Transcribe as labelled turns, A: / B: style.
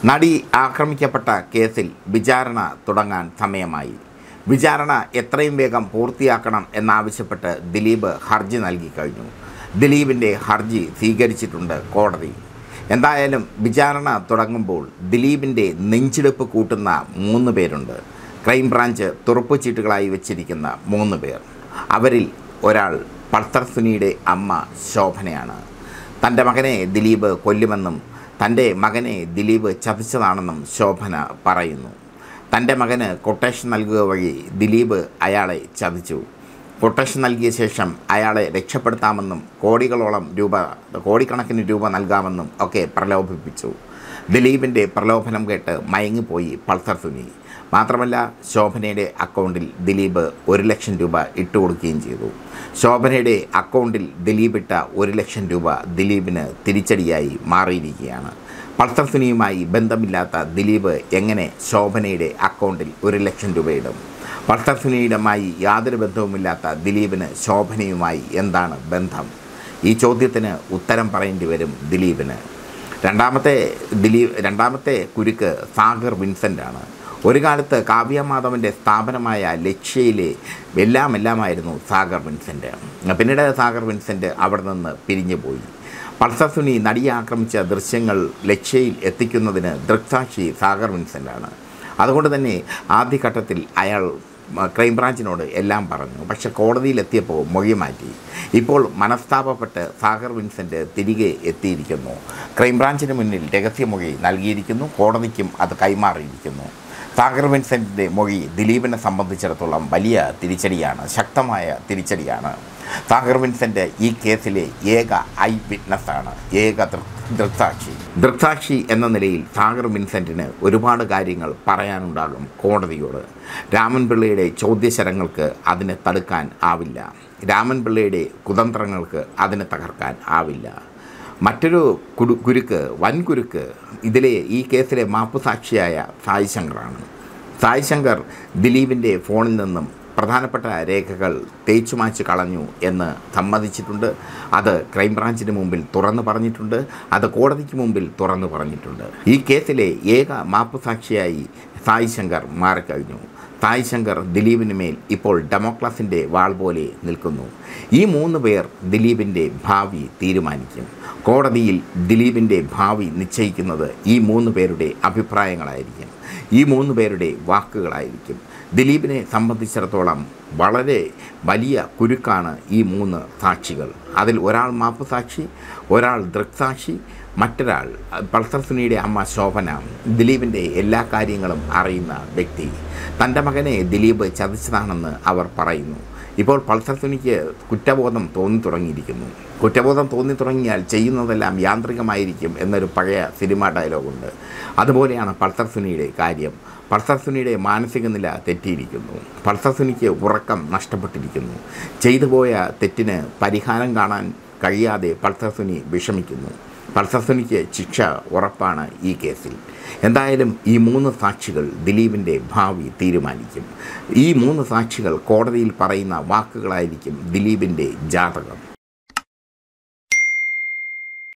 A: നടി ആക്രമിക്കപ്പെട്ട കേസിൽ വിചാരണ തുടങ്ങാൻ സമയമായി വിചാരണ എത്രയും വേഗം പൂർത്തിയാക്കണം എന്നാവശ്യപ്പെട്ട് ദിലീപ് ഹർജി നൽകി കഴിഞ്ഞു ദിലീപിൻ്റെ ഹർജി സ്വീകരിച്ചിട്ടുണ്ട് കോടതി എന്തായാലും വിചാരണ തുടങ്ങുമ്പോൾ ദിലീപിൻ്റെ നെഞ്ചിടിപ്പ് കൂട്ടുന്ന മൂന്ന് പേരുണ്ട് ക്രൈംബ്രാഞ്ച് തുറപ്പ് ചീട്ടുകളായി വെച്ചിരിക്കുന്ന മൂന്ന് പേർ അവരിൽ ഒരാൾ പൾസർ സുനിയുടെ അമ്മ ശോഭനയാണ് തൻ്റെ മകനെ ദിലീപ് കൊല്ലുമെന്നും തൻ്റെ മകനെ ദിലീപ് ചതിച്ചതാണെന്നും ശോഭന പറയുന്നു തൻ്റെ മകന് കൊട്ടേഷൻ നൽകുക വഴി ദിലീപ് അയാളെ ചതിച്ചു കൊട്ടേഷൻ നൽകിയ ശേഷം അയാളെ രക്ഷപ്പെടുത്താമെന്നും കോടികളോളം രൂപ കോടിക്കണക്കിന് രൂപ നൽകാമെന്നും ഒക്കെ പ്രലോഭിപ്പിച്ചു ദിലീപിൻ്റെ പ്രലോഭനം കേട്ട് മയങ്ങിപ്പോയി പൾസർ സുനി മാത്രമല്ല ശോഭനയുടെ അക്കൗണ്ടിൽ ദിലീപ് ഒരു ലക്ഷം രൂപ ഇട്ടുകൊടുക്കുകയും ചെയ്തു ശോഭനയുടെ അക്കൗണ്ടിൽ ദിലീപ് ഇട്ട ഒരു ലക്ഷം രൂപ ദിലീപിന് തിരിച്ചടിയായി മാറിയിരിക്കുകയാണ് പൾസർ സുനിയുമായി ബന്ധമില്ലാത്ത ദിലീപ് എങ്ങനെ ശോഭനയുടെ അക്കൗണ്ടിൽ ഒരു ലക്ഷം രൂപ ഇടും പൾസർ സുനിയുമായി യാതൊരു ബന്ധവുമില്ലാത്ത ദിലീപിന് ശോഭനയുമായി എന്താണ് ബന്ധം ഈ ചോദ്യത്തിന് ഉത്തരം പറയേണ്ടി വരും ദിലീപിന് രണ്ടാമത്തെ ദിലീപ് രണ്ടാമത്തെ കുരുക്ക് സാഗർ വിൻസെൻ്റ് ആണ് ഒരു കാലത്ത് കാവ്യ മാധവൻ്റെ സ്ഥാപനമായ ലക്ഷ്യയിലെ എല്ലാം എല്ലാമായിരുന്നു സാഗർ വിൻസെൻ്റ് പിന്നീട് സാഗർ വിൻസെൻ്റ് അവിടെ നിന്ന് പിരിഞ്ഞു പോയി പൾസർ സുനി നടിയെ ആക്രമിച്ച ദൃശ്യങ്ങൾ ലക്ഷ്യയിൽ എത്തിക്കുന്നതിന് ദൃക്സാക്ഷി സാഗർ വിൻസെൻ്റാണ് അതുകൊണ്ട് തന്നെ ആദ്യഘട്ടത്തിൽ അയാൾ ക്രൈംബ്രാഞ്ചിനോട് എല്ലാം പറഞ്ഞു പക്ഷേ കോടതിയിലെത്തിയപ്പോൾ മൊഴി മാറ്റി ഇപ്പോൾ മനസ്താപപ്പെട്ട് സാഗർ വിൻസെൻ്റ് തിരികെ എത്തിയിരിക്കുന്നു ക്രൈംബ്രാഞ്ചിന് മുന്നിൽ രഹസ്യമൊഴി നൽകിയിരിക്കുന്നു കോടതിക്കും അത് കൈമാറിയിരിക്കുന്നു സാഗർ വിൻസെൻറ്റിൻ്റെ മൊഴി ദിലീപിനെ സംബന്ധിച്ചിടത്തോളം വലിയ തിരിച്ചടിയാണ് ശക്തമായ തിരിച്ചടിയാണ് സാഗർ വിൻസെൻ്റ് ഈ കേസിലെ ഏക ഐ വിറ്റ്നസ്സാണ് ഏക ദൃ ദൃക്സാക്ഷി ദൃക്സാക്ഷി എന്ന നിലയിൽ സാഗർ വിൻസെൻറ്റിന് ഒരുപാട് കാര്യങ്ങൾ പറയാനുണ്ടാകും കോടതിയോട് രാമൻ പിള്ളയുടെ ചോദ്യശരങ്ങൾക്ക് അതിനെ തടുക്കാൻ ആവില്ല രാമൻ പിള്ളയുടെ കുതന്ത്രങ്ങൾക്ക് അതിനെ തകർക്കാൻ ആവില്ല മറ്റൊരു കുടു കുരുക്ക് വൻ കുരുക്ക് ഇതിലെ ഈ കേസിലെ മാപ്പുസാക്ഷിയായ സായി ശങ്കറാണ് സായി ശങ്കർ ദിലീപിൻ്റെ ഫോണിൽ നിന്നും പ്രധാനപ്പെട്ട രേഖകൾ തേച്ചു മാച്ച് കളഞ്ഞു എന്ന് സമ്മതിച്ചിട്ടുണ്ട് അത് ക്രൈംബ്രാഞ്ചിന് മുമ്പിൽ തുറന്നു പറഞ്ഞിട്ടുണ്ട് അത് കോടതിക്ക് മുമ്പിൽ തുറന്നു പറഞ്ഞിട്ടുണ്ട് ഈ കേസിലെ ഏക മാപ്പുസാക്ഷിയായി സായി ശങ്കർ മാറിക്കഴിഞ്ഞു സായി ശങ്കർ ദിലീപിന് മേൽ ഇപ്പോൾ ഡെമോക്രാസിൻ്റെ വാൾ പോലെ നിൽക്കുന്നു ഈ മൂന്ന് പേർ ദിലീപിൻ്റെ ഭാവി തീരുമാനിക്കും കോടതിയിൽ ദിലീപിൻ്റെ ഭാവി നിശ്ചയിക്കുന്നത് ഈ മൂന്ന് പേരുടെ അഭിപ്രായങ്ങളായിരിക്കും ഈ മൂന്ന് പേരുടെ വാക്കുകളായിരിക്കും ദിലീപിനെ സംബന്ധിച്ചിടത്തോളം വളരെ വലിയ കുരുക്കാണ് ഈ മൂന്ന് സാക്ഷികൾ അതിൽ ഒരാൾ മാപ്പ് സാക്ഷി ഒരാൾ ദൃക്സാക്ഷി മറ്റൊരാൾ പൾസർ സുനിയുടെ അമ്മ ശോഭന ദിലീപിൻ്റെ എല്ലാ കാര്യങ്ങളും അറിയുന്ന വ്യക്തി തൻ്റെ മകനെ ദിലീപ് ചതിച്ചതാണെന്ന് അവർ പറയുന്നു ഇപ്പോൾ പൾസർ സുനിക്ക് കുറ്റബോധം തോന്നി തുടങ്ങിയിരിക്കുന്നു കുറ്റബോധം തോന്നി തുടങ്ങിയാൽ ചെയ്യുന്നതെല്ലാം യാന്ത്രികമായിരിക്കും എന്നൊരു പഴയ സിനിമ ഡയലോഗുണ്ട് അതുപോലെയാണ് പൾസർ സുനിയുടെ കാര്യം പൾസർ സുനിയുടെ മാനസിക നില തെറ്റിയിരിക്കുന്നു പൾസർ സുനിക്ക് ഉറക്കം നഷ്ടപ്പെട്ടിരിക്കുന്നു ചെയ്തു പോയ തെറ്റിന് പരിഹാരം കാണാൻ കഴിയാതെ പൾസർ സുനി വിഷമിക്കുന്നു പൾസർ സുനിക്ക് ശിക്ഷ ഉറപ്പാണ് ഈ കേസിൽ എന്തായാലും ഈ മൂന്ന് സാക്ഷികൾ ദിലീപിൻ്റെ ഭാവി തീരുമാനിക്കും ഈ മൂന്ന് സാക്ഷികൾ കോടതിയിൽ പറയുന്ന വാക്കുകളായിരിക്കും ദിലീപിൻ്റെ ജാതകം